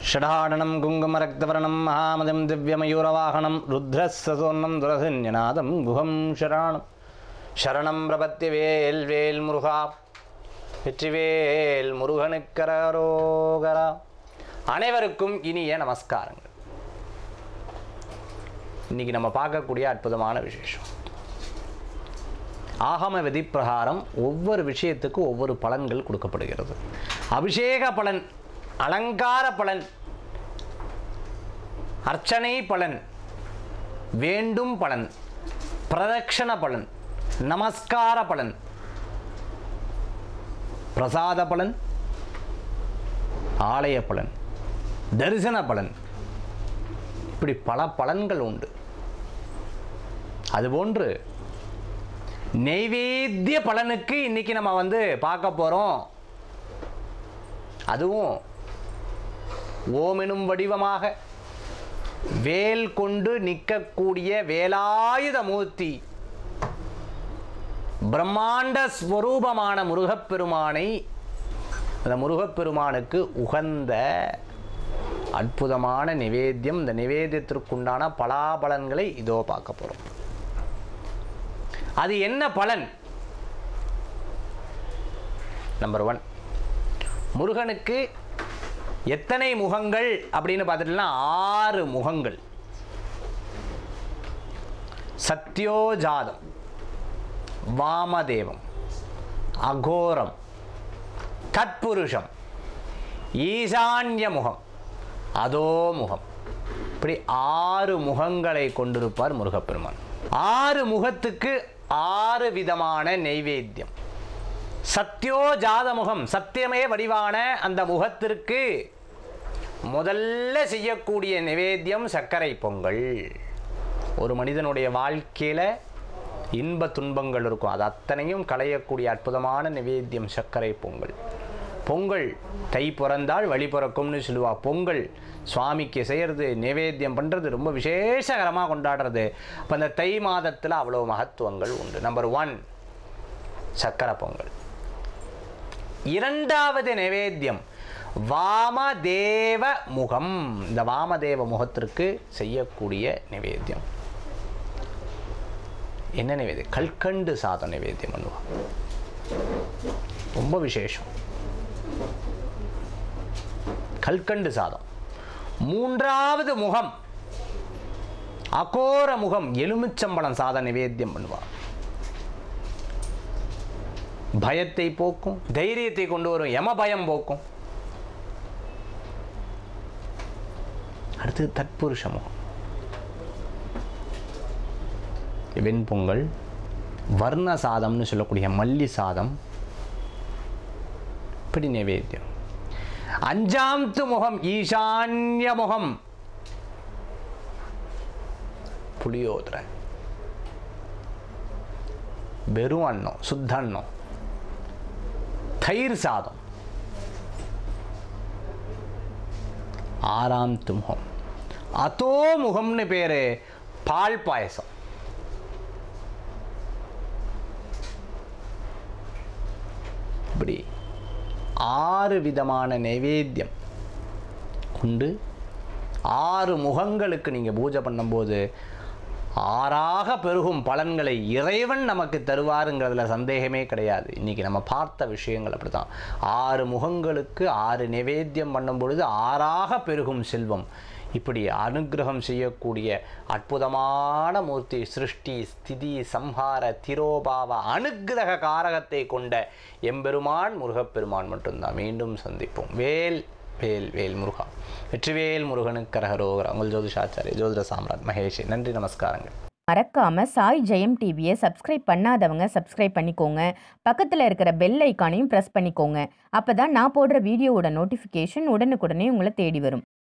ஷடாடனம் குங்குமரக்தவரணம் மகாமதம் திவ்யமயூரவாகனம் ருத்ரஸ்வர்ணம் துரசன்யநாதம் குஹம் சரணம் சரணம் பிரபத்தி வேல் வேல் முருகா வெற்றிவேல் முருகனுக்கரோகரா அனைவருக்கும் இனிய நமஸ்காரங்கள் இன்னைக்கு நம்ம பார்க்கக்கூடிய அற்புதமான விசேஷம் ஆகம விதி பிரகாரம் ஒவ்வொரு விஷயத்துக்கும் ஒவ்வொரு பலன்கள் கொடுக்கப்படுகிறது அபிஷேக பலன் அலங்கார பலன் அர்ச்சனை பலன் வேண்டும் பலன் பிரதட்சண பலன் நமஸ்கார பலன் பிரசாத பலன் ஆலய பலன் தரிசன பலன் இப்படி பல பலன்கள் உண்டு அதுபோன்று நெய்வேத்திய பலனுக்கு இன்னைக்கு நம்ம வந்து பார்க்க போகிறோம் அதுவும் ஓமெனும் வடிவமாக வேல் கொண்டு நிற்கக்கூடிய வேலாயுத மூர்த்தி பிரம்மாண்ட ஸ்வரூபமான முருகப்பெருமானை அந்த முருகப்பெருமானுக்கு உகந்த அற்புதமான நிவேத்தியம் இந்த நிவேத்தியத்திற்குண்டான பலாபலன்களை இதோ பார்க்க போகிறோம் அது என்ன பலன் நம்பர் ஒன் முருகனுக்கு எத்தனை முகங்கள் அப்படின்னு பார்த்துட்டோம்னா ஆறு முகங்கள் சத்யோஜாதம் வாமதேவம் அகோரம் தத்புருஷம் ஈசான்ய முகம் அதோ முகம் இப்படி ஆறு முகங்களை கொண்டிருப்பார் முருகப்பெருமான் ஆறு முகத்துக்கு ஆறு விதமான நெய்வேத்தியம் சத்யோஜாத முகம் சத்தியமே வடிவான அந்த முகத்திற்கு முதல்ல செய்யக்கூடிய நிவேத்தியம் சர்க்கரை பொங்கல் ஒரு மனிதனுடைய வாழ்க்கையில் இன்ப துன்பங்கள் இருக்கும் அது அத்தனையும் களையக்கூடிய அற்புதமான நிவேத்தியம் சர்க்கரை பொங்கல் பொங்கல் தை பிறந்தால் வழி பிறக்கும்னு சொல்லுவா பொங்கல் சுவாமிக்கு செய்கிறது நிவேத்தியம் பண்ணுறது ரொம்ப விசேஷகரமாக கொண்டாடுறது அப்போ அந்த தை மாதத்தில் அவ்வளோ மகத்துவங்கள் உண்டு நம்பர் ஒன் சக்கரை பொங்கல் இரண்டாவது நிவேத்தியம் வாமதேவ முகம் இந்த வாமதேவ முகத்திற்கு செய்யக்கூடிய நிவேத்தியம் என்ன நிவேத்தியம் கல்கண்டு சாதம் நிவேத்தியம் பண்ணுவாங்க ரொம்ப விசேஷம் கல்கண்டு சாதம் மூன்றாவது முகம் அகோர முகம் எலுமிச்சம்பழம் சாதம் நிவேத்தியம் பண்ணுவார் பயத்தை போக்கும் தைரியத்தை கொண்டு வரும் யம பயம் போக்கும் அடுத்து தத்புருஷ முகம் வெண்பொங்கல் வர்ண சாதம்னு சொல்லக்கூடிய மல்லி சாதம் இப்படி நிவேத்தியம் அஞ்சாம்த்து முகம் ஈசான்ய முகம் புளியோதரை வெறும் அன்னம் சுத்த அன்னம் தயிர் சாதம் ஆறாம்த்து முகம் அதோ முகம்னு பேரு பால் பாயசம் இப்படி ஆறு விதமான நைவேத்தியம் கொண்டு ஆறு முகங்களுக்கு நீங்கள் பூஜை பண்ணும்போது ஆறாக பெருகும் பலன்களை இறைவன் நமக்கு தருவாருங்கிறதுல சந்தேகமே கிடையாது இன்றைக்கி நம்ம பார்த்த விஷயங்கள் அப்படி தான் ஆறு முகங்களுக்கு ஆறு நிவேத்தியம் பண்ணும் பொழுது ஆறாக பெருகும் செல்வம் இப்படி அனுகிரகம் செய்யக்கூடிய அற்புதமான மூர்த்தி சிருஷ்டி ஸ்திதி சம்ஹார திரோபாவ அனுகிரக காரகத்தை கொண்ட எம்பெருமான் முருகப்பெருமான் மட்டும்தான் மீண்டும் சந்திப்போம் வேல் வேல் வேல் முருகா வெற்றிவேல் முருகனுக்கு கரகரோகரா உங்கள் ஜோதிஷாச்சாரிய ஜோதிட சாம்ராட் மகேஷ் நன்றி நமஸ்காரங்கள் மறக்காம சாய் ஜெயம் டிவியை சப்ஸ்கிரைப் பண்ணாதவங்க சப்ஸ்கிரைப் பண்ணிக்கோங்க பக்கத்தில் இருக்கிற பெல் ஐக்கானையும் ப்ரெஸ் பண்ணிக்கோங்க அப்பதான் நான் போடுற வீடியோவோட நோட்டிஃபிகேஷன் உடனுக்குடனே உங்களை தேடி வரும்